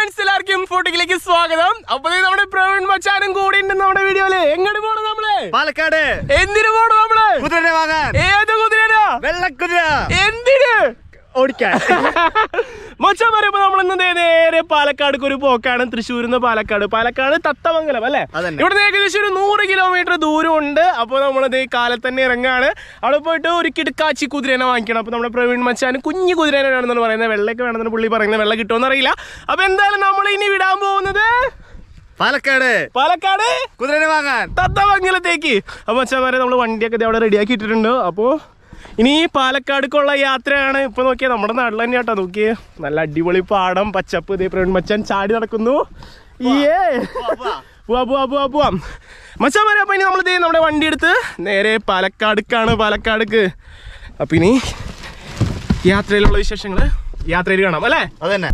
Friends എല്ലാവർക്കും ഫോട്ടിക്കിലേക്ക് സ്വാഗതം അപ്പൊ ദേ നമ്മുടെ പ്രവീൺ മച്ചാനും കൂടി ഉണ്ട് നമ്മുടെ വീഡിയോയില് എങ്ങോട്ട് പോണം നമ്മള് പാലക്കാട് എന്തിനു പോണം നമ്മള് കുതിരനെ വാങ്ങാൻ ഏത് കുതിരനാ വെള്ളക്കുതിര എന്തിന് ഓടിക്കാൻ മച്ചാൻ പറയുമ്പോ നമ്മൾ ഇന്ന് ദേ നേരെ പാലക്കാട് ഒരു പോക്കാണ് തൃശ്ശൂരിൽ നിന്ന് പാലക്കാട് പാലക്കാട് തത്തമംഗലം അല്ലെ അതന്നെ. ഇവിടെ ഏകദേശം ഒരു നൂറ് കിലോമീറ്റർ ദൂരമുണ്ട് അപ്പോൾ നമ്മളിത് കാലത്ത് തന്നെ ഇറങ്ങാണ് അവിടെ പോയിട്ട് ഒരു കിടക്കാച്ചി കുതിരേനെ വാങ്ങിക്കണം അപ്പോൾ നമ്മുടെ പ്രവീൺ മച്ചാൻ കുഞ്ഞു കുതിരേനെ വേണമെന്നാണ് പറയുന്നത് വെള്ളയൊക്കെ വേണമെന്നാണ് പുള്ളി പറയുന്നത് വെള്ളം കിട്ടുമെന്ന് അറിയില്ല അപ്പോൾ എന്തായാലും നമ്മൾ ഇനി വിടാൻ പോകുന്നത് പാലക്കാട് പാലക്കാട് കുതിരനെ വാങ്ങാൻ തത്തമംഗലത്തേക്ക് അപ്പോൾ അച്ഛന്മാരെ നമ്മൾ വണ്ടിയൊക്കെ ദേ അവിടെ റെഡിയാക്കി ഇട്ടിട്ടുണ്ട് അപ്പോൾ ഇനി പാലക്കാടുക്കുള്ള യാത്രയാണ് ഇപ്പൊ നോക്കിയാൽ നമ്മുടെ നാട്ടിൽ തന്നെ കേട്ടോ നോക്കിയേ നല്ല അടിപൊളി പാടം പച്ചപ്പ് ഇതേ പ്രവീൺ മച്ചാൻ ചാടി നടക്കുന്നു ഏ പോവാ പോവാ പോവാ പോവാം മച്ചാൻ വരെ അപ്പൊ ഇനി നമ്മൾ ഇതേ നമ്മുടെ വണ്ടി എടുത്ത് നേരെ പാലക്കാടുക്കാണ് പാലക്കാടുക്ക് അപ്പൊ ഇനി യാത്രയിലുള്ള വിശേഷങ്ങൾ യാത്രയിൽ കാണാം അല്ലേ അതന്നെ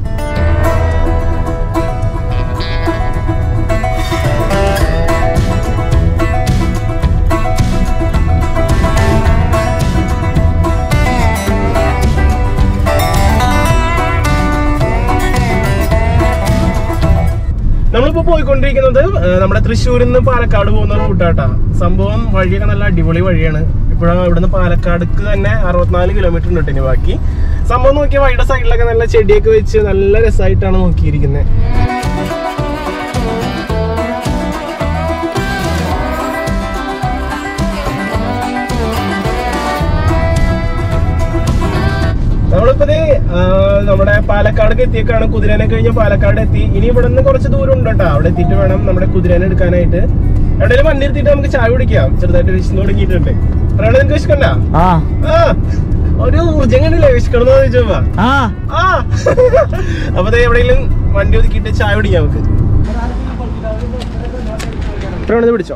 നമ്മളിപ്പോ പോയിക്കൊണ്ടിരിക്കുന്നത് ആ, നമ്മുടെ തൃശ്ശൂരിൽ നിന്ന് പാലക്കാട് പോകുന്ന റൂട്ടാട്ടാ സംഭവം വഴിയൊക്കെ നല്ല അടിപൊളി വഴിയാണ് ഇപ്പോഴാണ് ഇവിടുന്ന് പാലക്കാടുക്ക് തന്നെ അറുപത്തിനാല് കിലോമീറ്റർ ഉണ്ട് കേട്ടോ ഇനി ബാക്കി സംഭവം നോക്കിയാൽ വഴിയുടെ സൈഡിലൊക്കെ നല്ല ചെടിയൊക്കെ വെച്ച് നല്ല രസമായിട്ടാണ് നോക്കിയിരിക്കുന്നത് നമ്മളിപ്പോ ദേ, ആ, നമ്മുടെ പാലക്കാടേക്ക് എത്തിയേക്കാണ് കുതിരനെ കഴിഞ്ഞ് പാലക്കാട് എത്തി ഇനി ഇവിടെ നിന്ന് കുറച്ച് ദൂരം ഉണ്ട് കേട്ടോ അവിടെ എത്തിയിട്ട് വേണം നമ്മുടെ കുതിരനെ എടുക്കാനായിട്ട് എവിടെയെങ്കിലും വണ്ടി എടുത്തിട്ട് നമുക്ക് ചായ കുടിക്കാം ചെറുതായിട്ട് വിശന്ന് തുടങ്ങിയിട്ടുണ്ട് പറയണ നിനക്ക് വിശക്കണ്ട ആ ആ ഒരു ഊർജം കണ്ടില്ലേ വിശക്കണമെന്ന് ചോദിച്ചപ്പോ ആ ആ അപ്പൊ ദേ എവിടെയെങ്കിലും വണ്ടി ഒതുക്കിയിട്ട് ചായ കുടിക്കാം നമുക്ക് പ്രവണത് പിടിച്ചോ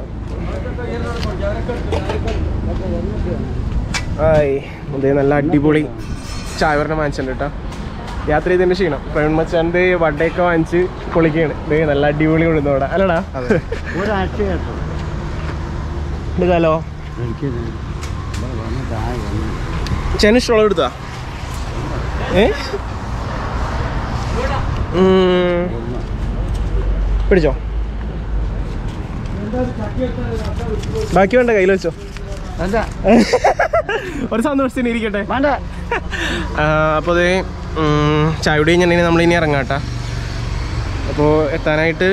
ആയി അതേ നല്ല അടിപൊളി ചായ പറഞ്ഞ വാങ്ങിച്ചിട്ടുണ്ട് കേട്ടോ യാത്ര ചെയ്തതിന്റെ ക്ഷീണം പ്രവീൺ മച്ചാൻ്റെ വടയൊക്കെ വാങ്ങിച്ച് പൊളിക്കാണ് ദേ നല്ല അടിപൊളി വിടുന്നു അവിടെ അല്ലടാ ഒരാഴ്ച കേട്ടോ എടുക്കാലോ എനിക്ക് ചേന ഇഷ്ടമുള്ള എടുത്താ ഏ ഉം. പിടിച്ചോ ബാക്കി വേണ്ട കയ്യിൽ വെച്ചോ വേണ്ട ഒരു സന്തോഷത്തിന് ഇരിക്കട്ടെ വേണ്ട അപ്പോൾ അതേ ചായ കുടി കഴിഞ്ഞിട്ടുണ്ടെങ്കിൽ നമ്മൾ ഇനി ഇറങ്ങാട്ടാ അപ്പോൾ എത്താനായിട്ട്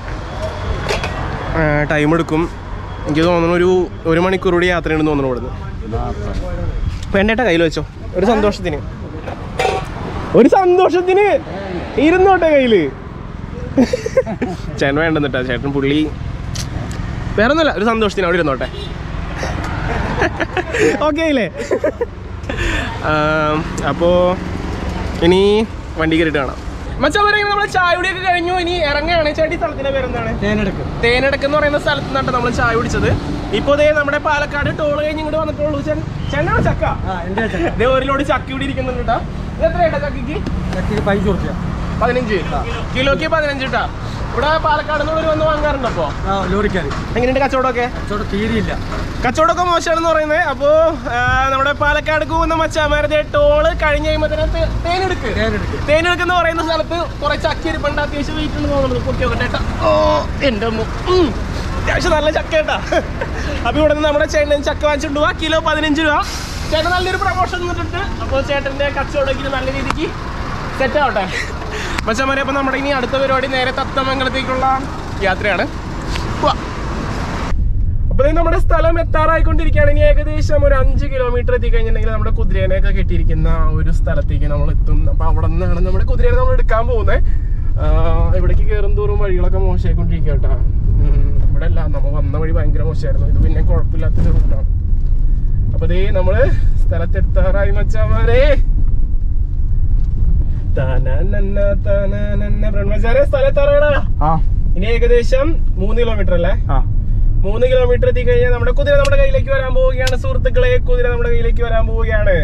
ടൈം എടുക്കും എനിക്ക് തോന്നുന്നു ഒരു ഒരു മണിക്കൂർ കൂടി യാത്രയുണ്ടെന്ന് തോന്നുന്നു ഇവിടുന്ന് വേണ്ടേട്ടാ കയ്യിൽ വെച്ചോ ഒരു സന്തോഷത്തിന് ഒരു സന്തോഷത്തിന് ഇരുന്നോട്ടെ കയ്യില് ചേട്ടൻ വേണ്ടെന്നിട്ടാ ചേട്ടൻ പുള്ളി വേറെ ഒന്നുമല്ല ഒരു സന്തോഷത്തിന് അവിടെ ഇരുന്നോട്ടെ ഓക്കെ ആയില്ലേ ആം, അപ്പോ ഇനി വണ്ടി കയറിയിട്ട് കാണാം മച്ചാ പറയുന്നത് നമ്മളെ ചായ കുടിയൊക്കെ കഴിഞ്ഞു ഇനി ഇറങ്ങുകയാണ് ചേട്ടി സ്ഥലത്തിന്റെ പേരെന്താണ് തേനെടുക്കും തേനടക്ക് എന്ന് പറയുന്ന സ്ഥലത്ത് നിന്നാണ് നമ്മൾ ചായ കുടിച്ചത് ഇപ്പൊ ദേ നമ്മുടെ പാലക്കാട് ടോൾ കഴിഞ്ഞ് ഇങ്ങോട്ട് വന്നിട്ടുള്ളൂ ചെന്നാണ് ചക്ക ആ എൻ്റെ ദേ ഒരു ലോഡ് ചക്ക ഇവിടെ ഇരിക്കുന്നുണ്ട് കേട്ടോ ഇത് എത്രയാ ചക്കക്ക് ചക്കിക്ക് പൈസ കൊടുക്കുക പതിനഞ്ച് കിലോക്ക് പതിനഞ്ച് കേട്ടാ ഇവിടെ പാലക്കാട് നിന്ന് വന്ന് വാങ്ങാറുണ്ട് അപ്പോ ആ ലോറിക്കാർ എങ്ങനെയുണ്ട് കച്ചവടമൊക്കെ ചോട്ട് തീരെയില്ല കച്ചവടമൊക്കെ മോശമാണെന്ന് പറയുന്നത് അപ്പോ ആ, നമ്മുടെ പാലക്കാട് പോകുന്ന മച്ചാമാരുടെ ടോള് കഴിഞ്ഞ് കഴിയുമ്പോ തന്നെ തേ- തേനെടുക്ക് തേനെടുക്ക് തേനെടുക്ക് പറയുന്ന സ്ഥലത്ത് കുറെ ചക്ക ഇരിപ്പുണ്ട് അത്യാവശ്യം വെയിറ്റ് ഉണ്ട് തോന്നുന്നത് പൊക്കി നോക്കട്ടെ കേട്ടോ ഓ എന്റെ അമ്മ. ഉം. അത്യാവശ്യം നല്ല ചക്ക കേട്ടാ അപ്പൊ ഇവിടെ നിന്ന് നമ്മുടെ ചേട്ടൻ ചക്ക വാങ്ങിച്ചിട്ട് പോവാ കിലോ പതിനഞ്ച് രൂപ ചേട്ടൻ നല്ലൊരു പ്രൊമോഷൻ തന്നിട്ടുണ്ട് അപ്പോൾ ചേട്ടന്റെ കച്ചവടം നല്ല രീതിക്ക് സെറ്റ് ആവട്ടെ മച്ചന്മാരെ അപ്പൊ നമ്മുടെ ഇനി അടുത്ത പരിപാടി നേരെ തത്തമംഗലത്തേക്കുള്ള യാത്രയാണ് പോവാ അപ്പൊ ദേ നമ്മുടെ സ്ഥലം എത്താറായിക്കൊണ്ടിരിക്കുകയാണ് ഇനി ഏകദേശം ഒരു അഞ്ച് കിലോമീറ്റർ എത്തിക്കഴിഞ്ഞിട്ടുണ്ടെങ്കിൽ നമ്മുടെ കുതിരേനെയൊക്കെ കെട്ടിയിരിക്കുന്ന ആ ഒരു സ്ഥലത്തേക്ക് നമ്മൾ എത്തും അപ്പൊ അവിടെ നിന്നാണ് നമ്മുടെ കുതിരേനെ നമ്മൾ എടുക്കാൻ പോകുന്നത് ഇവിടേക്ക് കയറും തോറും വഴികളൊക്കെ മോശമായിക്കൊണ്ടിരിക്കുക കേട്ടോ ഉം, ഇവിടെ അല്ല നമ്മൾ വന്ന വഴി ഭയങ്കര മോശമായിരുന്നു ഇത് പിന്നെ കുഴപ്പമില്ലാത്തൊരു റൂട്ടാണ് അപ്പൊ ദേ നമ്മള് സ്ഥലത്തെത്താറായി മച്ചാമാരെ തനനന്ന തനനന്ന ബ്രഹ്മചാരെ സ്ഥലത്തെത്താറാടാ ആ ഇനി ഏകദേശം മൂന്ന് കിലോമീറ്റർ അല്ലേ ആ മൂന്ന് കിലോമീറ്റർ എത്തി കഴിഞ്ഞാൽ നമ്മുടെ കുതിര നമ്മുടെ കയ്യിലേക്ക് വരാൻ പോവുകയാണ് സുഹൃത്തുക്കളെ കുതിര നമ്മുടെ കയ്യിലേക്ക് വരാൻ പോവുകയാണ്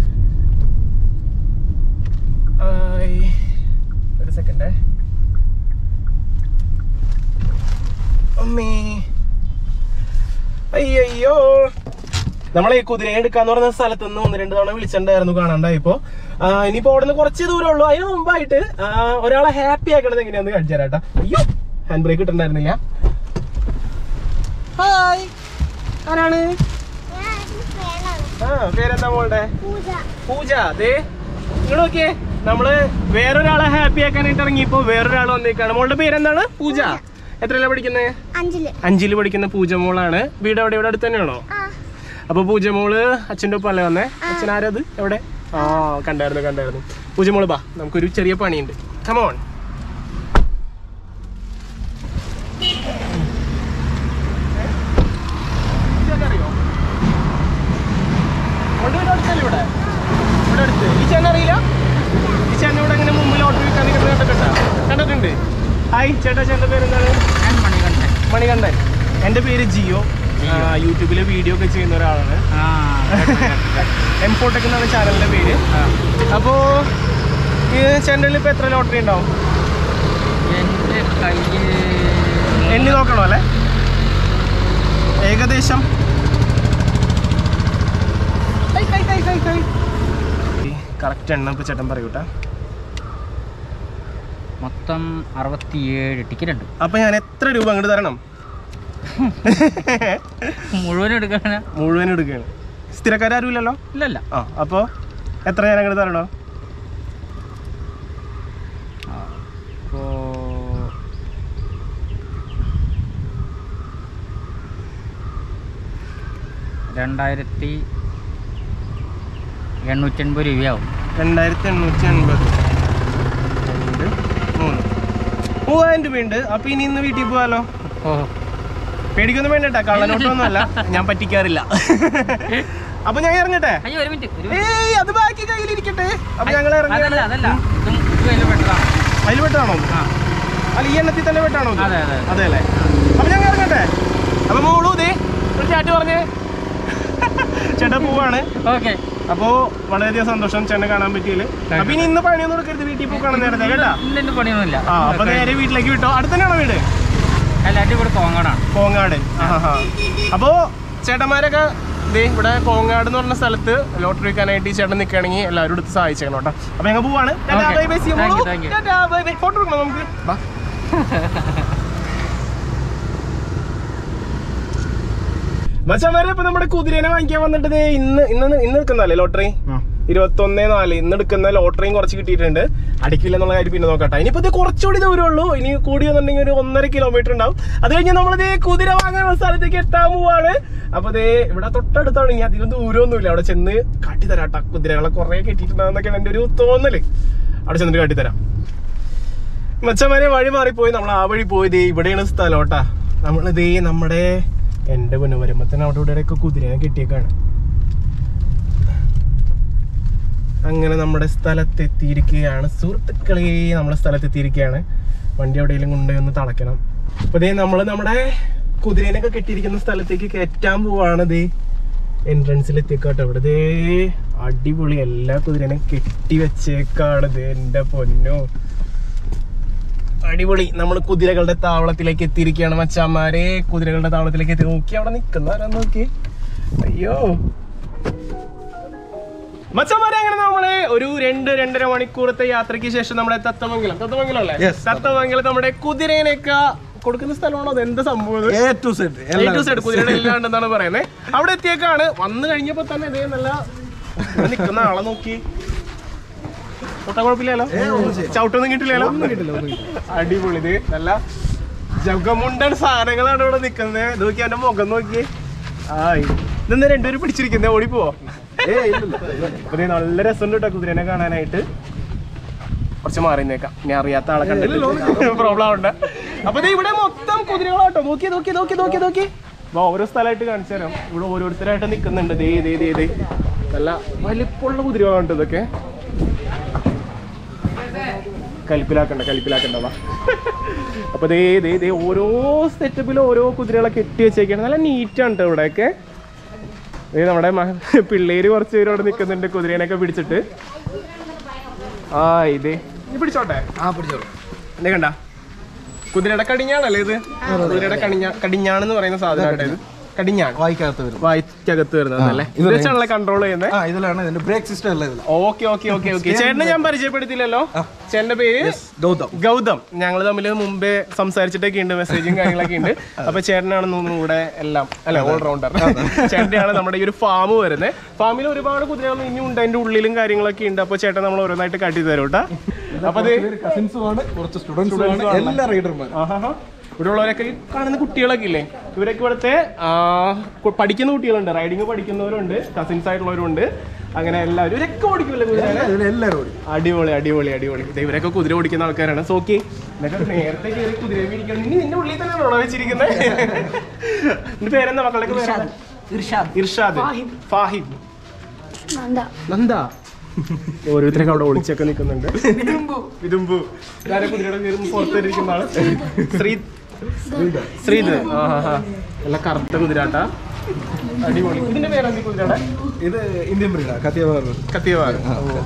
ആയ്. ഒരു സെക്കൻഡേ അമ്മേ അയ്യോ നമ്മളെ ഈ കുതിരയെ എടുക്കാന്ന് പറയുന്ന സ്ഥലത്ത് നിന്ന് ഒന്ന് രണ്ട് തവണ വിളിച്ചിട്ടുണ്ടായിരുന്നു കാണാണ്ടായിപ്പോ ആ, ഇനിയിപ്പോ അവിടെ നിന്ന് കുറച്ച് ദൂരം ഉള്ളൂ അതിന് മുമ്പായിട്ട് ആ, ഒരാളെ ഹാപ്പി ആക്കണത് എങ്ങനെയാന്ന് കാണിച്ചു തരാട്ടാ അയ്യോ ഹാൻഡ് ബ്രേക്ക് ഇട്ടുണ്ടായിരുന്നില്ല ഹായ് ആരാണ് ആ പേരെന്താ മോളുടെ പൂജ അതെ നിങ്ങൾ നോക്കിയേ നമ്മള് വേറൊരാളെ ഹാപ്പി ആക്കാനായിട്ട് ഇറങ്ങിയപ്പോ വേറൊരാൾ വന്നേക്കാണ് മോളുടെ പേരെന്താണ് പൂജ എത്രയല്ല പഠിക്കുന്നത് അഞ്ചില് അഞ്ചില് പഠിക്കുന്ന പൂജ മോളാണ് വീട് എവിടെ ഇവിടെ അടുത്ത് തന്നെയാണോ ആ അപ്പൊ പൂജ മോള് അച്ഛൻ്റെ ഒപ്പം അല്ലേ വന്നേ അച്ഛൻ ആരത് എവിടെ ആ കണ്ടായിരുന്നു കണ്ടായിരുന്നു പൂജ മോള് ബാ നമുക്കൊരു ചെറിയ പണിയുണ്ട് കമോൺ അറിയോ കൊണ്ടുവരുന്ന അടുത്തല്ലേ ഇവിടെ ഇവിടെ അടുത്ത് ഈ ചേട്ടൻ അറിയില്ല ഈ ചേട്ടൻ ഇവിടെ ഇങ്ങനെ മുമ്പിൽ ഓട്ടോ വിൽക്കാൻ നിൽക്കുന്നത് കണ്ടിട്ടുണ്ടോ കണ്ടിട്ടുണ്ട് ഹായ് ചേട്ടാ ചേട്ടൻ്റെ പേരെന്താണ് മണികണ്ഠൻ എൻ്റെ പേര് ജിയോ ആ, യൂട്യൂബിലെ വീഡിയോ ഒക്കെ ചെയ്യുന്ന ഒരാളാണ് എംഫോട്ടെക് എന്നാണ് ചാനലിന്റെ പേര് അപ്പോ ഈ ചാനലിൽ ഇപ്പൊ എത്ര ലോട്ടറി ഉണ്ടാവും എന്റെ കയ്യിൽ എണ്ണി നോക്കണോ അല്ലേ ഏകദേശം കറക്റ്റ് എണ്ണം ഇപ്പൊ ചേട്ടൻ പറയൂട്ടാ മൊത്തം അറുപത്തിയേഴ് ടിക്കറ്റ് ഉണ്ട് അപ്പൊ ഞാൻ എത്ര രൂപ അങ്ങോട്ട് തരണം മുഴുവൻ എടുക്കാനാ മുഴുവൻ എടുക്കുകയാണ് സ്ഥിരക്കാരും ഇല്ലല്ലോ ഇല്ലല്ല ആ അപ്പോ എത്ര ഞാൻ അങ്ങോട്ട് തരണോ അപ്പോ രണ്ടായിരത്തി എണ്ണൂറ്റൻപത് രൂപയാവും രണ്ടായിരത്തി എണ്ണൂറ്റി അൻപത് രണ്ട് മൂന്ന് മൂവായിരം രൂപയുണ്ട് അപ്പൊ ഇനി ഇന്ന് വീട്ടിൽ പോവാലോ ഓ പേടിക്കൊന്നും വേണ്ടട്ടാ കള്ളനോട്ടൊന്നും അല്ല ഞാൻ പറ്റിക്കാറില്ല അപ്പൊ ഞാൻ ഇറങ്ങട്ടെ അയ്യോ ഒരു മിനിറ്റ് ഒരു ഏയ് അത് ബാക്കി കയ്യിലിരിക്കട്ടെ അപ്പൊ ഞങ്ങൾ അതല്ല ഇറങ്ങി അതല്ല ഇതും ഇതും അതിൽ പെട്ടതാണ് അതിൽ വെട്ടാണോ അല്ല ഈ എണ്ണത്തിൽ തന്നെ വെട്ടാണോ ഇത്? അതെ, അതെ. അതെ അല്ലേ അപ്പൊ ഞങ്ങൾ ഇറങ്ങട്ടെ അപ്പൊ മോളൂ ദേ ഒരു ചാറ്റ് പറഞ്ഞേ ചേട്ടാ പോവാണ് ഓക്കെ അപ്പോ വളരെയധികം സന്തോഷം ചേട്ടനെ കാണാൻ പറ്റിയില്ല അപ്പൊ ഇനി ഇന്ന് പണിയൊന്നും എടുക്കരുത് വീട്ടിൽ പോക്കണം നേരത്തെ കേട്ടാ ഇല്ല എന്റെ പണിയൊന്നുമില്ല ആ അപ്പൊ നേരെ വീട്ടിലേക്ക് വിട്ടോ അടുത്തന്നെയാണോ വീട് എല്ലാവരും കൂടെ കോങ്ങാടാണ് കോങ്ങാട് ആഹാ. അപ്പോ ചേട്ടന്മാരൊക്കെ ദേ ഇവിടെ കോങ്ങാട് എന്ന് പറഞ്ഞ സ്ഥലത്ത് ലോട്ടറി വെക്കാനായിട്ട് ഈ ചേട്ടൻ നിൽക്കുകയാണെങ്കിൽ എല്ലാവരും എടുത്ത് സഹായിച്ചേക്കണം കേട്ടോ അപ്പൊ ഞങ്ങൾ പോവാണ് tata, Okay. bye bye, see you, Thank you, മോളു. thank you. Tata, bye bye. Photo എടുക്കണം നമുക്ക് വാ. മച്ചാമാരെ ഇപ്പൊ നമ്മുടെ കുതിരേനെ വാങ്ങിക്കാൻ വന്നിട്ട് ദേ ഇന്ന് ഇന്ന് ഇന്ന് എടുക്കുന്നല്ലേ ലോട്ടറി ഇരുപത്തൊന്നേ നാല് ഇന്ന് എടുക്കുന്ന ലോട്ടറിയും കുറച്ച് കിട്ടിയിട്ടുണ്ട് അടിക്കില്ല എന്നുള്ള കാര്യം പിന്നെ നോക്കട്ടെ ഇനിയിപ്പോ ഇത് കുറച്ചുകൂടി ദൂരം ഉള്ളൂ ഇനി കൂടി വന്നിട്ടുണ്ടെങ്കിൽ ഒരു ഒന്നര കിലോമീറ്റർ ഉണ്ടാവും അത് കഴിഞ്ഞ് നമ്മൾ ദേ കുതിര വാങ്ങാനുള്ള സ്ഥലത്തേക്ക് എത്താൻ പോവാണ് അപ്പൊ ദേ ഇവിടെ തൊട്ടടുത്താണ് ഇനി അധികം ദൂരമൊന്നുമില്ല അവിടെ ചെന്ന് കാട്ടിത്തരാട്ടാ കുതിരകളെ കുറെ കെട്ടിയിട്ടുണ്ടാവുന്നൊക്കെയാണ് എന്റെ ഒരു തോന്നല് അവിടെ ചെന്നിട്ട് കാട്ടിത്തരാം മച്ചന്മാരെ വഴി മാറിപ്പോയി നമ്മൾ ആ വഴി പോയി ദേ ഇവിടെയാണ് സ്ഥലം കേട്ടാ നമ്മൾ ദേ നമ്മുടെ എന്റെ മുന്നേ വരുമ്പോ തന്നെ അവിടെ ഇവിടെയൊക്കെ കുതിരനെ കെട്ടിയേക്കാണ് അങ്ങനെ നമ്മുടെ സ്ഥലത്തെത്തിയിരിക്കുകയാണ് സുഹൃത്തുക്കളെ നമ്മുടെ സ്ഥലത്തെത്തിയിരിക്കുകയാണ് വണ്ടി എവിടെയെങ്കിലും കൊണ്ടുപോയി ഒന്ന് തളയ്ക്കണം അപ്പൊ ദേ നമ്മള് നമ്മുടെ കുതിരേനൊക്കെ കെട്ടിയിരിക്കുന്ന സ്ഥലത്തേക്ക് കയറ്റാൻ പോവാണ് ദേ എൻട്രൻസിൽ എത്തിക്കാട്ടോ ഇവിടെ ദേ അടിപൊളി എല്ലാ കുതിരേനും കെട്ടി വെച്ചേക്കാണ് ദേ എന്റെ പൊന്നോ അടിപൊളി നമ്മൾ കുതിരകളുടെ താവളത്തിലേക്ക് എത്തിയിരിക്കുകയാണ് മച്ചാന്മാരെ കുതിരകളുടെ താവളത്തിലേക്ക് എത്തി നോക്കി അവിടെ നിൽക്കുന്നവരാ നോക്കി അയ്യോ മച്ചന്മാരെ അങ്ങനെ നമ്മള് ഒരു രണ്ട് രണ്ടര മണിക്കൂറത്തെ യാത്രയ്ക്ക് ശേഷം നമ്മുടെ തത്തമംഗലം തത്തമംഗലം അല്ലേ Yes. തത്തമംഗലം നമ്മുടെ കുതിരേനൊക്കെ കൊടുക്കുന്ന സ്ഥലമാണോ അത് എന്താ സംഭവം ഇത്? A to Z A to Z കുതിരയുടെ എല്ലാം ഉണ്ടെന്നാണ് പറയുന്നത് അവിടെ എത്തിയേക്കാണ് വന്നു കഴിഞ്ഞപ്പോ തന്നെ ഇതേ നല്ല ഇവിടെ നിൽക്കുന്ന ആളെ നോക്കി തൊട്ടാ കുഴപ്പമില്ലല്ലോ ചവിട്ടൊന്നും കിട്ടില്ലല്ലോ അടിപൊളി ഇത് നല്ല ജഗമുണ്ടൻ സാധനങ്ങളാണ് ഇവിടെ നിൽക്കുന്നത് നോക്കി അവന്റെ മുഖം നോക്കി ആയി ഇതെന്താ രണ്ടുപേരും പിടിച്ചിരിക്കുന്നേ ഓടിപ്പോവോ അപ്പൊ ദേ നല്ല രസമുണ്ട് കേട്ടോ കുതിരനെ കാണാനായിട്ട് കുറച്ച് മാറി നിന്നേക്കാം ഇനി അറിയാത്ത ആളെ കണ്ടിട്ട് പ്രോബ്ലം ഉണ്ട് അപ്പൊ ദേ ഇവിടെ മൊത്തം കുതിരകളാട്ടോ നോക്കി നോക്കി നോക്കി നോക്കി നോക്കി അപ്പൊ ഓരോ സ്ഥലമായിട്ട് കാണിച്ചു തരാം ഇവിടെ ഓരോരുത്തരായിട്ട് നിൽക്കുന്നുണ്ട് ദേ ദേ ദേ ദേ നല്ല വലിപ്പമുള്ള കുതിരകളാണ് ഇതൊക്കെ കലിപ്പിലാക്കണ്ട കലിപ്പിലാക്കണ്ട വാ അപ്പൊ ദേ ദേ ദേ ഓരോ സെറ്റപ്പിലും ഓരോ കുതിരകളെ കെട്ടി വെച്ചേക്കാണ് നല്ല നീറ്റാണ് കേട്ടോ ഇവിടെയൊക്കെ ദേ നമ്മുടെ മ- പിള്ളേര് കുറച്ച് പേര് അവിടെ നിൽക്കുന്നുണ്ട് കുതിരേനൊക്കെ പിടിച്ചിട്ട് ആ ഇതേ ഇത് പിടിച്ചോട്ടെ ആ പിടിച്ചോളൂ എന്നെ കണ്ട കുതിരയുടെ കടിഞ്ഞാണല്ലേ ഇത് കുതിരയുടെ കടിഞ്ഞ കടിഞ്ഞാണെന്ന് പറയുന്ന സാധനമായിട്ട് ഇത് കടിഞ്ഞാൺ വായിക്കകത്ത് വരും വായിക്കകത്ത് വരുന്നത് അല്ലേ ഇത് ഇത് വെച്ചാണല്ലേ കൺട്രോൾ ചെയ്യുന്നത് ആ ഇതിലാണ് ഇതിന്റെ ബ്രേക്ക് സിസ്റ്റം എല്ലാം ഇതിലാണ് ഓക്കെ ഓക്കെ ഓക്കെ ഓക്കെ ചേട്ടനെ ഞാൻ പരിചയപ്പെടുത്തില്ലല്ലോ ചേട്ടന്റെ പേര് ഗൗതം ഗൗതം ഞങ്ങൾ തമ്മിൽ മുമ്പേ സംസാരിച്ചിട്ടൊക്കെ ഉണ്ട് മെസ്സേജും കാര്യങ്ങളൊക്കെ ഉണ്ട് അപ്പൊ ചേട്ടനാണെന്ന് തോന്നുന്നു ഇവിടെ എല്ലാം അല്ല ഓൾറൗണ്ടർ ചേട്ടനാണ് നമ്മുടെ ഈ ഒരു ഫാം വരുന്നത് ഫാമിൽ ഒരുപാട് കുതിരകൾ ഇനിയും ഉണ്ട് അതിന്റെ ഉള്ളിലും കാര്യങ്ങളൊക്കെ ഉണ്ട് അപ്പൊ ചേട്ടൻ നമ്മൾ ഓരോന്നായിട്ട് കാട്ടി തരും കേട്ടാ അപ്പൊ അത് കസിൻസും ആണ് കുറച്ച് സ്റ്റുഡൻസും ആണ് എല്ലാ റൈഡർമാരും ആഹാഹാ. ഇവിടെ ഉള്ളവരൊക്കെ ഈ കാണുന്ന കുട്ടികളൊക്കെ ഇല്ലേ ഇവരൊക്കെ ഇവിടുത്തെ ആ, കു- പഠിക്കുന്ന കുട്ടികളുണ്ട് റൈഡിങ് പഠിക്കുന്നവരുണ്ട് കസിൻസ് ആയിട്ടുള്ളവരുണ്ട് അങ്ങനെ എല്ലാവരും ഇവരൊക്കെ ഓടിക്കില്ലേ കുതിര ഇതിലെല്ലാവരും ഓടി അടിപൊളി അടിപൊളി അടിപൊളി ദേ ഇവരൊക്കെ കുതിര ഓടിക്കുന്ന ആൾക്കാരാണ് സോക്കി ഇതൊക്കെ നേരത്തെ കയറി കുതിര മേടിക്കണം ഇനി നിന്റെ ഉള്ളിൽ തന്നെ ഉള്ള വെച്ചിരിക്കുന്നത് നിന്റെ പേരെന്താ മക്കളുടെ പേര് ഇർഷാദ് ഫാഹിദ് നന്ദ ഓരോരുത്തരൊക്കെ അവിടെ ഒളിച്ചൊക്കെ നിൽക്കുന്നുണ്ട് വിതുമ്പു ഇതാരെ കുതിരയുടെ പേര് പുറത്തിരിക്കുന്ന ആള് ശ്രീ ശ്രീത് ആ ഹാ ഹാ നല്ല കറുത്ത കുതിരാട്ടാ അടിപൊളി ഇതിന്റെ പേരെന്തി കുതിരയുടെ ഇത് ഇന്ത്യൻ ബ്രീഡാ കത്തിയവാർ കത്തിയവാറ്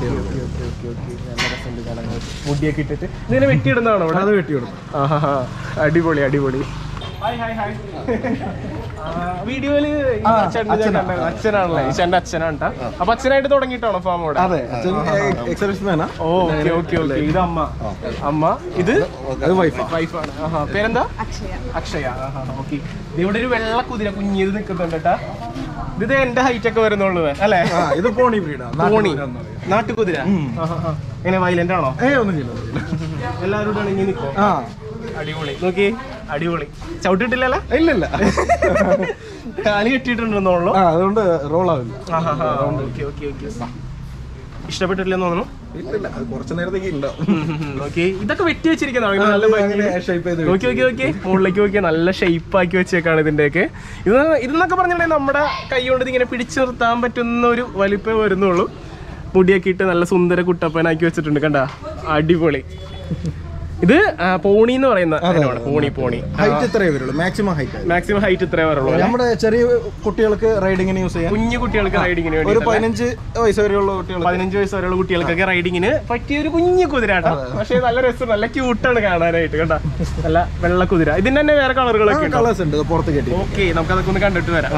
മുടിയൊക്കെ ഇട്ടിട്ട് ഇതിനെ വെട്ടിയിടുന്നതാണോ ഇവിടെ അത് വെട്ടി കൊടുക്കും ആഹാ അടിപൊളി അടിപൊളി ഹായ് ഹായ് ഹായ് വീഡിയോയില് ആ, അച്ഛനാണല്ലേ ഈ ചേട്ടന്റെ അച്ഛനാണ് ട്ടാ. അപ്പൊ അച്ഛനായിട്ട് തുടങ്ങിയിട്ടാണോ ഫാം അവിടെ അതെ അച്ഛൻ എക്സർസൈസ് മാനാ ഓ ഓക്കെ ഓക്കെ ഓക്കെ ഇത് അമ്മ അമ്മ ഇത് അത് വൈഫാ വൈഫാണ് ആഹാ പേരെന്താ അക്ഷയ ആഹാ ഓക്കെ ഇവിടെ ഒരു വെള്ള കുതിര കുഞ്ഞിത് നിൽക്കുന്നുണ്ട് കേട്ടാ ഇത് എന്റെ ഹൈറ്റ് ഒക്കെ വരുന്നുള്ളൂ അല്ലേ ആ ഇത് പോണി ബ്രീഡാ തോണി നാട്ടുകുതിര ആഹാ, ആഹാ. എങ്ങനെ വയലന്റ് ആണോ ഏ ഒന്നും ചെയ്യില്ല ഒന്നും ചെയ്യില്ല. എല്ലാവരോടും ഇണങ്ങി നിൽക്കോ ആ അടിപൊളി നോക്കി അടിപൊളി ചവിട്ടിട്ടില്ലല്ലോ ഇല്ല ഇല്ല കാല് കെട്ടിയിട്ടുണ്ടെന്നോളൂ ആ അതുകൊണ്ട് റോൾ ആവില്ല ഓക്കെ ഓക്കെ ഓക്കെ ഇഷ്ടപ്പെട്ടിട്ടില്ലെന്ന് തോന്നുന്നു ഇല്ല ഇല്ല അത് കുറച്ച് നേരത്തേക്ക് ഉണ്ടാവും ഓക്കെ ഇതൊക്കെ വെട്ടി വെച്ചിരിക്കുന്നതാണ് നല്ല ഭംഗിയില്. ഷേപ്പ് ചെയ്ത് നോക്കി നോക്കി നോക്കി മുകളിലേക്ക് നോക്കിയാൽ നല്ല ഷേപ്പ് ആക്കി വെച്ചേക്കാണ് ഇതിന്റെയൊക്കെ ഇത് ഇതെന്നൊക്കെ പറഞ്ഞിട്ടുണ്ടെങ്കിൽ നമ്മുടെ കൈ കൊണ്ട് ഇതിങ്ങനെ പിടിച്ചു നിർത്താൻ പറ്റുന്ന ഒരു വലിപ്പേ വരുന്നുള്ളൂ മുടിയൊക്കെ ഇട്ട് നല്ല സുന്ദര കുട്ടപ്പനാക്കി വെച്ചിട്ടുണ്ട് കണ്ട അടിപൊളി ഇത് ആ, പോണി എന്ന് പറയുന്ന ഇനമാണ്. പോണി പോണി ഹൈറ്റ് ഇത്രയേ വരുള്ളൂ മാക്സിമം ഹൈറ്റ് മാക്സിമം ഹൈറ്റ് ഇത്രേ വരുള്ളൂ അല്ലേ? നമ്മുടെ ചെറിയ കുട്ടികൾക്ക് റൈഡിങ്ങിന് യൂസ് ചെയ്യാൻ കുഞ്ഞു കുട്ടികൾക്ക് റൈഡിങ്ങിന് ഒരു വേണ്ടി പതിനഞ്ച് വയസ്സ് വരെയുള്ള കുട്ടികൾ പതിനഞ്ച് വയസ്സ് വരെയുള്ള കുട്ടികൾക്കൊക്കെ റൈഡിങ്ങിന് പറ്റിയ ഒരു കുഞ്ഞു കുതിരാട്ടോ പക്ഷേ നല്ല രസം നല്ല ക്യൂട്ടാണ് കാണാനായിട്ട് കേട്ടോ നല്ല വെള്ള കുതിര ഇതിന്റെ തന്നെ വേറെ കളറുകളൊക്കെ ഉണ്ടോ കളേഴ്സ് ഉണ്ട് ഇത് പുറത്ത് കെട്ടി ഓക്കെ നമുക്ക് അതൊക്കെ ഒന്ന് കണ്ടിട്ട് വരാം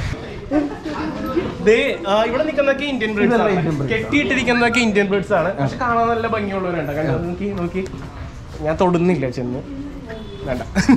ദേ, ആ, ഇവിടെ നിൽക്കുന്നതൊക്കെ ഇന്ത്യൻ ബ്രീഡ്സ് ആണ് കെട്ടിയിട്ടിരിക്കുന്നതൊക്കെ ഇന്ത്യൻ ബ്രീഡ്സ് ആണ് പക്ഷെ കാണാൻ നല്ല ഭംഗിയുള്ളവരുണ്ട് കണ്ടോ നോക്കി നോക്കി ഞാൻ തൊടുന്നില്ല ചെന്ന് വേണ്ട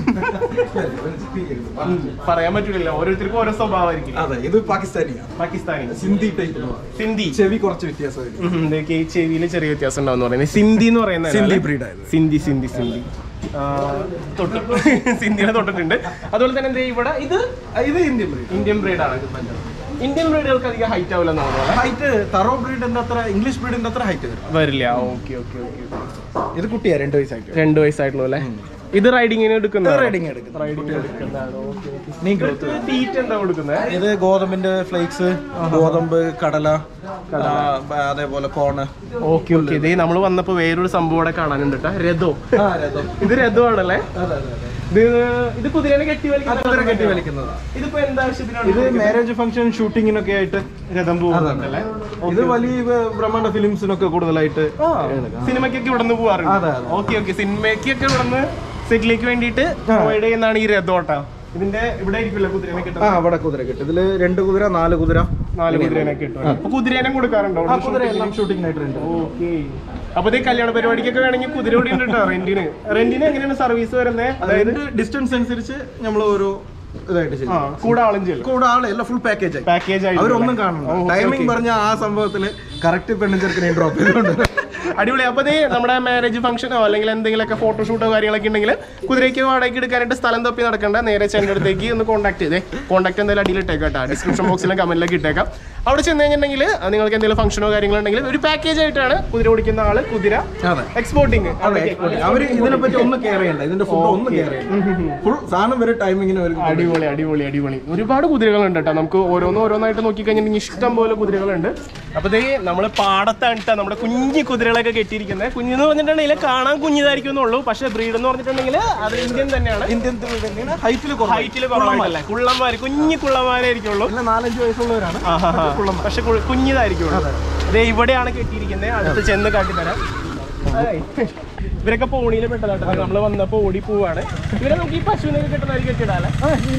ഉം, പറയാൻ പറ്റില്ല ഓരോരുത്തർക്കും ഓരോ സ്വഭാവമായിരിക്കും അതെ ഇത് പാകിസ്ഥാനിയാണ് പാകിസ്ഥാനി സിന്ധി ടൈപ്പ് സിന്ധി ചെവി കുറച്ച് വ്യത്യാസമായിരിക്കും ഉം, ഇതൊക്കെ ഈ ചെവിയിൽ ചെറിയ വ്യത്യാസം ഉണ്ടാവും പറയുന്നത് സിന്ധി എന്ന് പറയുന്നത് സിന്ധി അല്ലേ? breed ആയത്. സിന്ധി സിന്ധി സിന്ധി ആ, തൊട്ടു സിന്ധിനെ തൊട്ടിട്ടുണ്ട് അതുപോലെ തന്നെ ദേ ഇവിടെ ഇത് ഇത് ഇന്ത്യൻ ബ്രീഡ് ഇന്ത്യൻ ബ്രീഡാണ് ഇന്ത്യൻ ബ്രീഡുകൾക്ക് അധികം ഹൈറ്റ് ആവില്ല തോന്നുന്നു ഹൈറ്റ് തറോ ബ്രീഡിന്റെ അത്ര ഇംഗ്ലീഷ് ബ്രീഡിന്റെ അത്ര ഹൈറ്റ് വരും വരില്ല ഓക്കെ ഓക്കെ ഓക്കെ ഇത് കുട്ടിയാ രണ്ട് വയസ്സായിട്ട് രണ്ട് വയസ്സായിട്ടുള്ളൂ അല്ലേ ഇത് റൈഡിങ്ങിന് എടുക്കുന്ന റൈഡിങ് എടുക്കുന്നത് റൈഡിങ് എടുക്കുന്നതാണ് ഓക്കെ നീ ഗ്രോത്ത് തീറ്റ എന്താ കൊടുക്കുന്നത് ഇത് ഗോതമ്പിന്റെ ഫ്ലേക്സ് ഗോതമ്പ് കടല ആ, ബ- അതേപോലെ കോണ് ഓക്കെ ഓക്കെ ഇതേ നമ്മൾ വന്നപ്പോ വേറൊരു സംഭവം ഇവിടെ കാണാനുണ്ട് കേട്ടോ രഥോ ഇത് രഥമാണല്ലേ ഇത് ഇത് കുതിരനെ കെട്ടി വലിക്കുന്ന കെട്ടി വലിക്കുന്നതാ ഇതിപ്പോ എന്താ ആവശ്യത്തിനാണ് ഇത് മാരേജ് ഫംഗ്ഷൻ ഷൂട്ടിങ്ങിനൊക്കെ ആയിട്ട് രഥം പോകുന്നുണ്ടല്ലേ ഇത് വലിയ ബ- ബ്രഹ്മാണ്ഡ ഫിലിംസിനൊക്കെ കൂടുതലായിട്ട് സിനിമയ്ക്കൊക്കെ ഇവിടെ നിന്ന് പോവാറുണ്ട് അതെ, അതെ. ഓക്കെ ഓക്കെ സിനിമയ്ക്കൊക്കെ ഇവിടെ നിന്ന് സെറ്റിലേക്ക് വേണ്ടിയിട്ട് പ്രൊവൈഡ് ചെയ്യുന്നതാണ് ഈ രഥോട്ട ഇതിന്റെ ഇവിടെ ആയിരിക്കുമല്ലോ കുതിരനെ ആ കിട്ടുന്നത് അവിടെ കുതിര കിട്ടും ഇതില് രണ്ട് കുതിര നാല് കുതിര നാല് കുതിരനെ കിട്ടും അപ്പൊ കുതിരേനെ കൊടുക്കാറുണ്ടോ ആ കുതിര എല്ലാം ഷൂട്ടിങ്ങിനായിട്ടുണ്ട് ഓക്കെ അപ്പൊ ഇതേ കല്യാണ പരിപാടിക്കൊക്കെ വേണമെങ്കിൽ കുതിര കൂടി ഉണ്ട് കേട്ടോ റെന്റിന് റെന്റിന് എങ്ങനെയാണ് സർവീസ് വരുന്നത് അതായത് അതായത് ഡിസ്റ്റൻസ് അനുസരിച്ച് നമ്മൾ ഒരു ഇതായിട്ട് ആ ചെയ്യും കൂടെ ആളും ചെല്ലും കൂടെ ആളെ എല്ലാം ഫുൾ പാക്കേജ് ആയി പാക്കേജ് ആയിട്ട് അവരൊന്നും കാണണം ടൈമിംഗ് പറഞ്ഞ ആ സംഭവത്തില് കറക്റ്റ് പെണ്ണും ചെറുക്കനെ ഡ്രോപ്പ് ചെയ്തുകൊണ്ട് അടിപൊളി അപ്പൊ ദേ നമ്മുടെ മാരേജ് ഫംഗ്ഷനോ അല്ലെങ്കിൽ എന്തെങ്കിലുമൊക്കെ ഫോട്ടോഷൂട്ടോ കാര്യങ്ങളൊക്കെ ഉണ്ടെങ്കിൽ കുതിരയ്ക്ക് വാടകയ്ക്ക് എടുക്കാനായിട്ട് സ്ഥലം തപ്പി നടക്കണ്ട നേരെ ചെന്റെ അടുത്തേക്ക് ഒന്ന് കോൺടാക്ട് ചെയ്തേ കോൺടാക്ട് എന്തായാലും അടിയിൽ ഇട്ടേക്കാം കേട്ടോ ഡിസ്ക്രിപ്ഷൻ ബോക്സിലും കമന്റിലൊക്കെ ഇട്ടേക്കാം അവിടെ ചെന്ന് കഴിഞ്ഞിട്ടുണ്ടെങ്കിൽ നിങ്ങൾക്ക് എന്തെങ്കിലും ഫംഗ്ഷനോ കാര്യങ്ങളോ ഉണ്ടെങ്കിൽ ഒരു പാക്കേജ് ആയിട്ടാണ് കുതിര ഓടിക്കുന്ന ആള് കുതിര അതെ എക്സ്പോർട്ടിങ് അവര് ഇതിനെ പറ്റി ഒന്നും കെയർ ചെയ്യണ്ട ഇതിന്റെ ഫുഡ് ഒന്നും കെയർ ചെയ്യണ്ട ഫുൾ സാധനം വരെ ടൈമിങ്ങിന് വരും അടിപൊളി അടിപൊളി അടിപൊളി ഒരുപാട് കുതിരകളുണ്ട് കേട്ടോ നമുക്ക് ഓരോന്ന് ഓരോന്നായിട്ട് നോക്കി കഴിഞ്ഞിട്ടുണ്ടെങ്കിൽ ഇഷ്ടം പോലെ കുതിരകളുണ്ട് അപ്പൊ ദേ നമ്മള് പാടത്താണ് ട്ടോ നമ്മുടെ കുഞ്ഞു കുതിരകളൊക്കെ കെട്ടിയിരിക്കുന്നത് കുഞ്ഞെന്ന് പറഞ്ഞിട്ടുണ്ടെങ്കിൽ കാണാൻ കുഞ്ഞിതായിരിക്കും എന്നുള്ളൂ പക്ഷെ ബ്രീഡ് എന്ന് പറഞ്ഞിട്ടുണ്ടെങ്കിൽ അത് ഇന്ത്യൻ തന്നെയാണ് ഇന്ത്യൻ ഹൈറ്റിൽ ഹൈറ്റിൽ കുറവായിട്ടല്ലേ കുള്ളന്മാര് കുഞ്ഞു കുള്ളന്മാരായിരിക്കുള്ളൂ എല്ലാം നാലഞ്ച് വയസ്സുള്ളവരാണ് പക്ഷെ കുഞ്ഞിതായിരിക്കുള്ളൂ അതെ ഇവിടെയാണ് കെട്ടിയിരിക്കുന്നത് അടുത്ത് ചെന്ന് കാട്ടിത്തരാം ഏയ്. ഇവരൊക്കെ പോണിയിൽ പെട്ടതാട്ടോ നമ്മൾ വന്നപ്പോ ഓടി പോവാണ് ഇവരെ നമുക്ക് ഈ പശുവിനൊക്കെ കിട്ടുന്നതായിരിക്കും കെട്ടിടാല്ലേ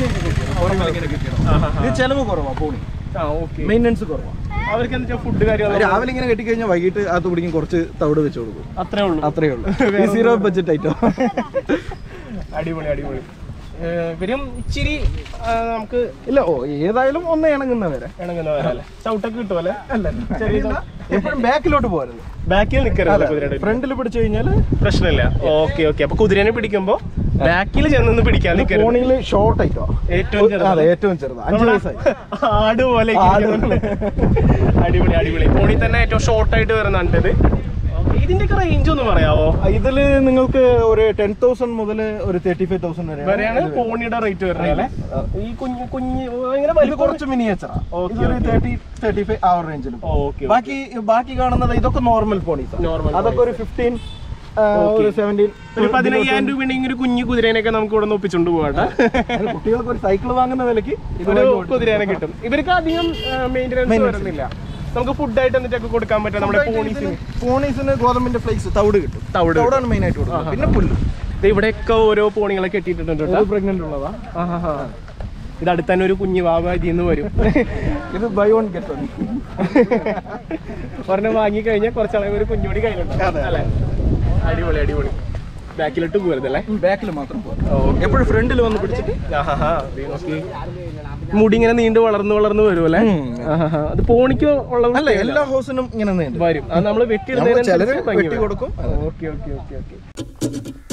ഇത് ചെലവ് കുറവാ പോണി ആ ഓക്കെ മെയിൻ്റെനൻസ് കുറവാ അവർക്ക് എന്താ ഫുഡ് കാര്യങ്ങൾ രാവിലെ ഇങ്ങനെ കെട്ടിക്കഴിഞ്ഞാൽ വൈകിട്ട് അകത്ത് പിടിക്കും കുറച്ച് തവിട് വെച്ച് കൊടുക്കും അത്രേ ഉള്ളൂ അത്രേ ഉള്ളൂ ഈ സീറോ ബഡ്ജറ്റ് ഐറ്റം അടിപൊളി അടിപൊളി ഏഹ് ഇവരും ഇച്ചിരി ആ, നമുക്ക് ഇല്ല ഓ ഏതായാലും ഒന്ന് ഇണങ്ങുന്ന വരെ ഇണങ്ങുന്നവരല്ലേ ചവിട്ടൊക്കെ കിട്ടുമല്ലേ അല്ല ചെറിയ എപ്പോഴും ബാക്കിലോട്ട് പോരുത് ബാക്കിൽ നിൽക്കരുത് കുതിരയുടെ ഫ്രണ്ടിൽ പിടിച്ചു കഴിഞ്ഞാൽ പ്രശ്നമില്ല ഓക്കെ ഓക്കെ അപ്പൊ കുതിരനെ പിടിക്കുമ്പോ ബാക്കിൽ ചെന്നൊന്ന് പിടിക്കാൻ നിൽക്കരുത് ഫോണിൽ ഷോർട്ട് ഐറ്റോ ഏറ്റവും ചെറുത്. അതെ ഏറ്റവും ചെറുത് അഞ്ച് വയസ്സായി ആട് പോലെ ആട് അടിപൊളി അടിപൊളി ഫോണിൽ തന്നെ ഏറ്റവും ഷോർട്ട് ആയിട്ട് വരുന്നുണ്ട് ഇത് ഇതിന്റെ ഒക്കെ റേഞ്ച് ഒന്ന് പറയാവോ ഇതില് നിങ്ങൾക്ക് ഒരു ടെൻ തൗസൻഡ് മുതൽ ഒരു തേർട്ടി ഫൈവ് തൗസൻഡ് വരെ വരെയാണ് പോണിയുടെ റേറ്റ് വരുന്നത് അല്ലേ ഈ കുഞ്ഞു കുഞ്ഞ് ഭയങ്കര ഇത് കുറച്ച് മിനിയേച്ചറാ Okay, ഇതൊരു okay. തേർട്ടി തേർട്ടി ഫൈവ് ആ റേഞ്ചിലും ഓക്കെ ബാക്കി ബാക്കി കാണുന്നത് ഇതൊക്കെ നോർമൽ പോണീസ് Normal അതൊക്കെ ഒരു ഫിഫ്റ്റീൻ Okay. ഒരു സെവൻറ്റീൻ ഒരു പതിനയ്യായിരം രൂപ ഉണ്ടെങ്കിൽ ഒരു കുഞ്ഞു കുതിരേനൊക്കെ നമുക്ക് ഇവിടെ നിന്ന് ഒപ്പിച്ചുകൊണ്ട് പോകട്ടെ കുട്ടികൾക്ക് ഒരു സൈക്കിൾ വാങ്ങുന്ന വിലക്ക് ഒരു കുതിരേനെ കിട്ടും ഇവർക്ക് അധികം മെയിൻ്റെനൻസ് വരുന്നില്ല നമുക്ക് ഫുഡായിട്ട് എന്നിട്ടൊക്കെ കൊടുക്കാൻ പറ്റും നമ്മുടെ പോണീസിന് പോണീസിന് ഗോതമ്പിന്റെ ഫ്ലേക്സ് തവിട് കിട്ടും തവിട് തവിടാണ് മെയിൻ ആയിട്ട് കൊടുക്കുന്നത് പിന്നെ പുല്ല് ദേ ഇവിടെയൊക്കെ ഓരോ പോണികളെ കെട്ടിയിട്ടുണ്ട് കേട്ടോ പ്രഗ്നന്റ് ഉള്ളതാ ആഹാഹാ. ഇത് അടുത്ത് തന്നെ ഒരു കുഞ്ഞു വാവ ഇതിന്ന് വരും ഇത് ബൈ വൺ ഗെറ്റ് വൺ ഒരെണ്ണം വാങ്ങി കഴിഞ്ഞാൽ കുറച്ചാളെ ഒരു കുഞ്ഞുകൂടി കയ്യിലുണ്ട് അതെ. അല്ലേ അടിപൊളി അടിപൊളി ബാക്കിലോട്ട് പോകരുതല്ലേ ബാക്കിൽ മാത്രം പോകും എപ്പോഴും ഫ്രണ്ടിൽ വന്ന് പിടിച്ചിട്ട് ആഹാഹാ. ദേ നോക്കി മുടി ഇങ്ങനെ നീണ്ടു വളർന്നു വളർന്നു വരും അല്ലേ ഉം. ആഹാഹാ. അത് പോണിക്ക് ഉള്ള അല്ല എല്ലാ ഹൗസിനും ഇങ്ങനെ നീണ്ട് വരും അത് നമ്മൾ നമ്മള് ചിലര് വെട്ടിയിടുന്നതിനനുസരിച്ച് വെട്ടി കൊടുക്കും ഓക്കെ ഓക്കെ ഓക്കെ ഓക്കെ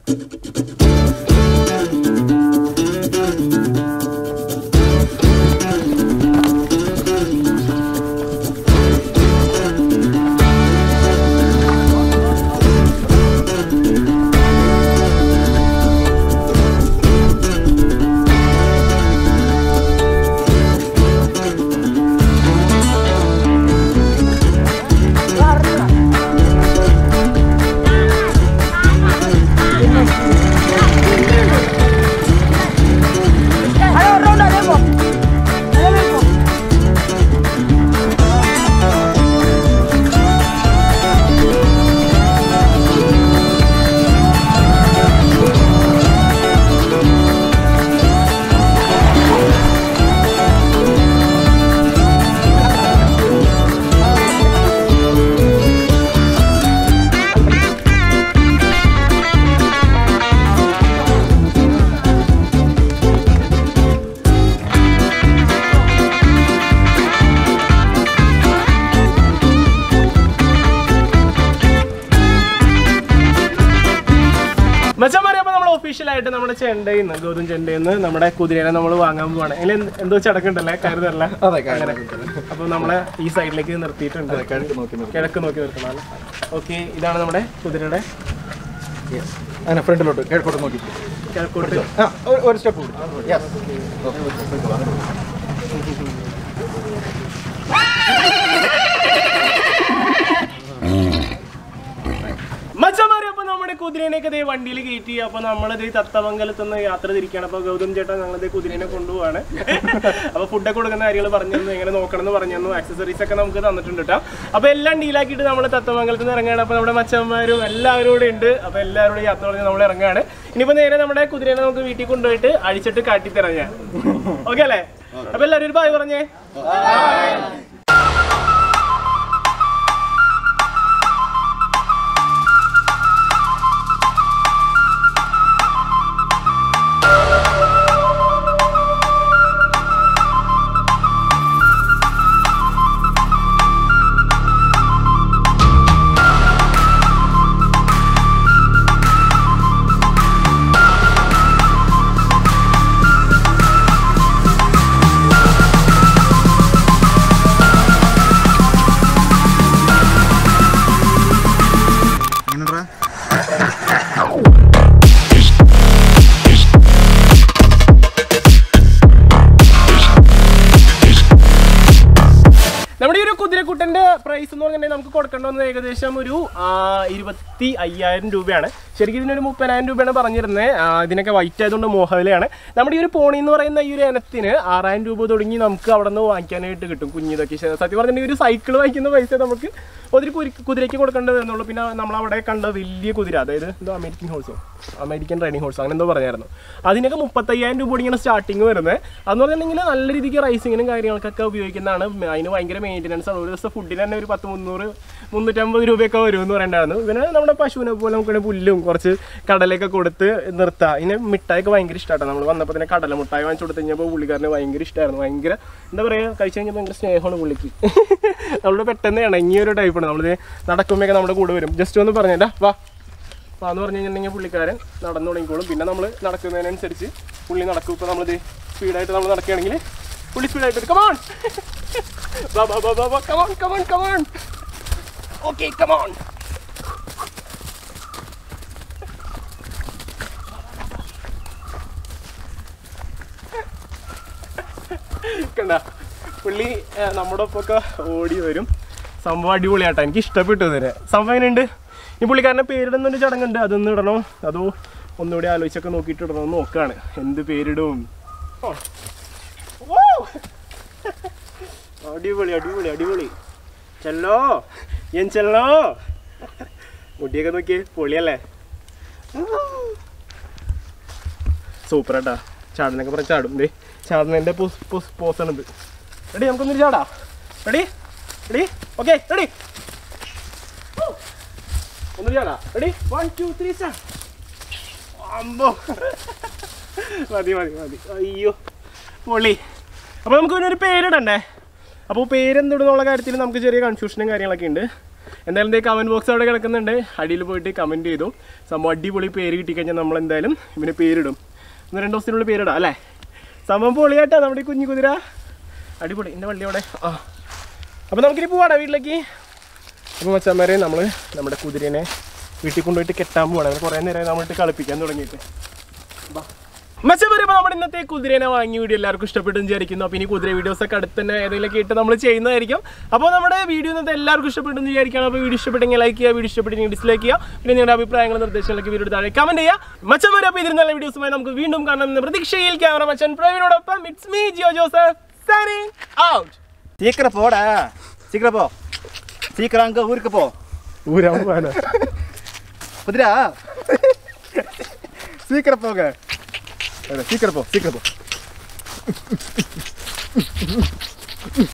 മച്ചന്മാരെ അപ്പൊ നമ്മൾ ഒഫീഷ്യലായിട്ട് നമ്മുടെ ചെണ്ടയിന്ന് ഗോതം ചെണ്ടയിന്ന് നമ്മുടെ കുതിരേനെ നമ്മൾ വാങ്ങാൻ പോവാണ് അതിൽ എന്ത് എന്തോ ചടക്കുണ്ടല്ലേ കരുതല്ല അതെ അപ്പൊ നമ്മളെ ഈ സൈഡിലേക്ക് നിർത്തിയിട്ടുണ്ട് കഴുത്ത് നോക്കി നിർത്തി കിഴക്ക് നോക്കി നിർത്തണം ഓക്കെ ഇതാണ് നമ്മുടെ കുതിരയുടെ അങ്ങനെ ഫ്രണ്ടിലോട്ട് കിഴക്കോട്ട് നോക്കി കിഴക്കോട്ട് ആ ഒരു- ഒരു സ്റ്റെപ്പ് കൂടി യെസ് മച്ചന്മാരെ അപ്പൊ നമ്മുടെ കുതിരേനെയൊക്കെ ദേ വണ്ടിയിൽ കയറ്റി അപ്പൊ നമ്മളിത് തത്തമംഗലത്ത് നിന്ന് യാത്ര തിരിക്കുകയാണ് അപ്പൊ ഗൗതം ചേട്ടൻ ഞങ്ങളിത് കുതിരേനെ കൊണ്ടുപോവാണ് അപ്പൊ ഫുഡൊക്കെ കൊടുക്കുന്ന കാര്യങ്ങൾ പറഞ്ഞു തന്നു എങ്ങനെ നോക്കണം എന്ന് പറഞ്ഞു തന്നു ആക്സസറീസ് ഒക്കെ നമുക്ക് തന്നിട്ടുണ്ട് കേട്ടോ അപ്പൊ എല്ലാം ഡീലാക്കിയിട്ട് നമ്മൾ തത്തമംഗലത്ത് നിന്ന് ഇറങ്ങുകയാണ് അപ്പൊ നമ്മുടെ മച്ചന്മാരും എല്ലാവരും കൂടെ ഉണ്ട് അപ്പൊ എല്ലാവരോടും യാത്ര പറഞ്ഞ് നമ്മൾ ഇറങ്ങുകയാണ് ഇനിയിപ്പോ നേരെ നമ്മുടെ കുതിരേനെ നമുക്ക് വീട്ടിൽ കൊണ്ടുപോയിട്ട് അഴിച്ചിട്ട് കാട്ടിത്തരാം ഞാൻ ഓക്കെ അല്ലേ അപ്പൊ എല്ലാവരും ഒരു ബായ് പറഞ്ഞേ നമ്മുടെ ഈ ഒരു കുതിരക്കുട്ടന്റെ പ്രൈസ് എന്ന് പറഞ്ഞിട്ടുണ്ടെങ്കിൽ നമുക്ക് കൊടുക്കേണ്ട വന്നത് ഏകദേശം ഒരു ആ, ഇരുപത്തി അയ്യായിരം രൂപയാണ് ശരിക്കും ഇതിനൊരു മുപ്പതിനായിരം രൂപയാണ് പറഞ്ഞിരുന്നത് ആ, ഇതിനൊക്കെ വൈറ്റ് ആയതുകൊണ്ട് മോഹവിലയാണ് നമ്മുടെ ഈ ഒരു പോണി എന്ന് പറയുന്ന ഈ ഒരു ഇനത്തിന് ആറായിരം രൂപ തുടങ്ങി നമുക്ക് അവിടെ നിന്ന് വാങ്ങിക്കാനായിട്ട് കിട്ടും കുഞ്ഞിതൊക്കെ ശ- സത്യം പറഞ്ഞിട്ടുണ്ടെങ്കിൽ ഒരു സൈക്കിൾ വാങ്ങിക്കുന്ന പൈസ നമുക്ക് ഒരു കുരി- കുതിരയ്ക്ക് കൊടുക്കേണ്ടത് എന്നുള്ളൂ പിന്നെ നമ്മളവിടെ കണ്ട വലിയ കുതിര അതായത് എന്തോ അമേരിക്കൻ ഹോഴ്സോ അമേരിക്കൻ റൈഡിങ് ഹോഴ്സ് അങ്ങനെ എന്തോ പറഞ്ഞായിരുന്നു അതിനൊക്കെ മുപ്പത്തയ്യായിരം രൂപ ഇങ്ങനെ സ്റ്റാർട്ടിങ് വരുന്നത് അതെന്ന് പറഞ്ഞിട്ടുണ്ടെങ്കിൽ നല്ല രീതിക്ക് റൈസിങ്ങിനും കാര്യങ്ങൾക്കൊക്കെ ഉപയോഗിക്കുന്നതാണ് മ- അതിന് ഭയങ്കര മെയിൻ്റനൻസ് ആണ് ഒരു ദിവസം ഫുഡിന് തന്നെ ഒരു പത്ത് മുന്നൂറ് മുന്നൂറ്റമ്പത് രൂപയൊക്കെ വരും എന്ന് പറയണ്ടായിരുന്നു പിന്നെ നമ്മുടെ പശുവിനെ പോലെ നമുക്ക് പുല്ലും കുറച്ച് കടലയൊക്കെ കൊടുത്ത് നിർത്താം ഇതിന് മിഠായിക്ക് ഭയങ്കര ഇഷ്ടമാണ് നമ്മൾ വന്നപ്പോൾ തന്നെ കടല മുട്ടായി വാങ്ങിച്ചു കൊടുത്തു കഴിഞ്ഞപ്പോൾ പുള്ളിക്കാരന് ഭയങ്കര ഇഷ്ടമായിരുന്നു ഭയങ്കര എന്താ പറയുക കഴിച്ചു കഴിഞ്ഞാൽ ഭയങ്കര സ്നേഹമാണ് പുള്ളിക്ക് നമ്മൾ പെട്ടെന്ന് ഇണങ്ങിയ ഒരു ടൈപ്പാണ് നമ്മളിത് നടക്കുമ്പോഴൊക്കെ നമ്മുടെ കൂടെ വരും ജസ്റ്റ് ഒന്ന് പറഞ്ഞേട്ടാ വാ വാ എന്ന് പറഞ്ഞു കഴിഞ്ഞിട്ടുണ്ടെങ്കിൽ പുള്ളിക്കാരൻ നടന്നു തുടങ്ങിക്കോളും പിന്നെ നമ്മൾ നടക്കുന്നതിനനുസരിച്ച് പുള്ളി നടക്കും ഇപ്പോൾ നമ്മളിത് സ്പീഡായിട്ട് നമ്മൾ നടക്കുകയാണെങ്കിൽ പുള്ളി സ്പീഡായിട്ട് കമാൺ വാ വാ വാ വാ വാ come on come on come on okay come on കണ്ട പുള്ളി ആ, നമ്മുടെ ഒപ്പമൊക്കെ ഓടി വരും സംഭവം അടിപൊളിയാട്ടോ എനിക്ക് ഇഷ്ടപ്പെട്ടു ഇതിനെ സംഭവം എങ്ങനെയുണ്ട് ഈ പുള്ളിക്കാരൻ്റെ പേരിടുന്നൊരു ചടങ്ങുണ്ട് അതൊന്ന് ഇടണോ അതോ ഒന്നുകൂടി ആലോചിച്ചൊക്കെ നോക്കിയിട്ട് ഇടണോ എന്ന് നോക്കുകയാണ് എന്ത് പേരിടും ഓ. ഓ. അടിപൊളി അടിപൊളി അടിപൊളി ചെല്ലോ എൻ ചെല്ലോ മുടിയൊക്കെ നോക്കിയേ പൊളിയല്ലേ സൂപ്പർ ആട്ടാ ചാടനൊക്കെ പറഞ്ഞ ചാടും ദേ ചാടുന്നതിൻ്റെ പോസാണിത് റെഡി നമുക്കൊന്നൊരു ചാടാ റെഡി റെഡി ഓക്കെ റെഡി ഒന്നൊരു ചാടാ ready one two three start അമ്പോ മതി മതി മതി അയ്യോ പൊളി അപ്പോൾ നമുക്ക് ഇതിനൊരു പേരിടണ്ടേ അപ്പോൾ പേരെന്തിടുന്നുള്ള കാര്യത്തിൽ നമുക്ക് ചെറിയ കൺഫ്യൂഷനും കാര്യങ്ങളൊക്കെ ഉണ്ട് എന്തായാലും ദേ കമൻറ്റ് ബോക്സ് അവിടെ കിടക്കുന്നുണ്ട് അടിയിൽ പോയിട്ട് കമൻറ്റ് ചെയ്തു സംഭവം അടിപൊളി പേര് കിട്ടിക്കഴിഞ്ഞാൽ നമ്മൾ എന്തായാലും ഇവന് പേരിടും ഒന്ന് രണ്ട് ദിവസത്തിനുള്ളിൽ പേരിടാം അല്ലേ സംഭവം പൊളിയായിട്ടാ നമ്മുടെ ഈ കുഞ്ഞു കുതിര അടിപൊളി എൻ്റെ വള്ളി അവിടെ ആ അപ്പോൾ നമുക്കിനി പോവാടാ വീട്ടിലേക്ക് അപ്പോൾ മച്ചന്മാരെ നമ്മൾ നമ്മുടെ കുതിരനെ വീട്ടിൽ കൊണ്ടുപോയിട്ട് കെട്ടാൻ പോവാണ് അങ്ങനെ കുറേ നേരമായി നമ്മളിട്ട് കളിപ്പിക്കാൻ തുടങ്ങിയിട്ട് മച്ച പറയുമ്പോൾ നമ്മുടെ ഇന്നത്തെ കുതിരേനെ വാങ്ങിയ വീഡിയോ എല്ലാവർക്കും ഇഷ്ടപ്പെട്ടു വിചാരിക്കുന്നു അപ്പോൾ ഇനി കുതിര വീഡിയോസ് ഒക്കെ അടുത്ത് തന്നെ ഏതെങ്കിലും ഇട്ട് നമ്മൾ ചെയ്യുന്നതായിരിക്കും അപ്പോൾ നമ്മുടെ വീഡിയോ ഇന്നത്തെ എല്ലാവർക്കും ഇഷ്ടപ്പെട്ടു വിചാരിക്കണം അപ്പോൾ വീഡിയോ ഇഷ്ടപ്പെട്ടെങ്കിൽ ലൈക്ക് ചെയ്യുക വീഡിയോ ഇഷ്ടപ്പെട്ടെങ്കിൽ ഡിസ്ലൈക്ക് ചെയ്യുക പിന്നെ നിങ്ങളുടെ അഭിപ്രായങ്ങളും നിർദ്ദേശങ്ങളൊക്കെ വീഡിയോ താഴെ കമന്റ് ചെയ്യുക മച്ചൻ വരെ അപ്പോൾ ഇതിൽ നല്ല വീഡിയോസുമായി നമുക്ക് വീണ്ടും കാണാം എന്ന പ്രതീക്ഷയിൽ ക്യാമറ മച്ചൻ പ്രവീണോടൊപ്പം it's me Jio Joseph signing out சீக்கிரம் போடா சீக்கிரம் போ சீக்கிரம் அங்க ஊருக்கு போ ഊരാൻ പോകാനോ குதிரா சீக்கிரம் போங்க சீக்கிரம் போ சீக்கிரம் போ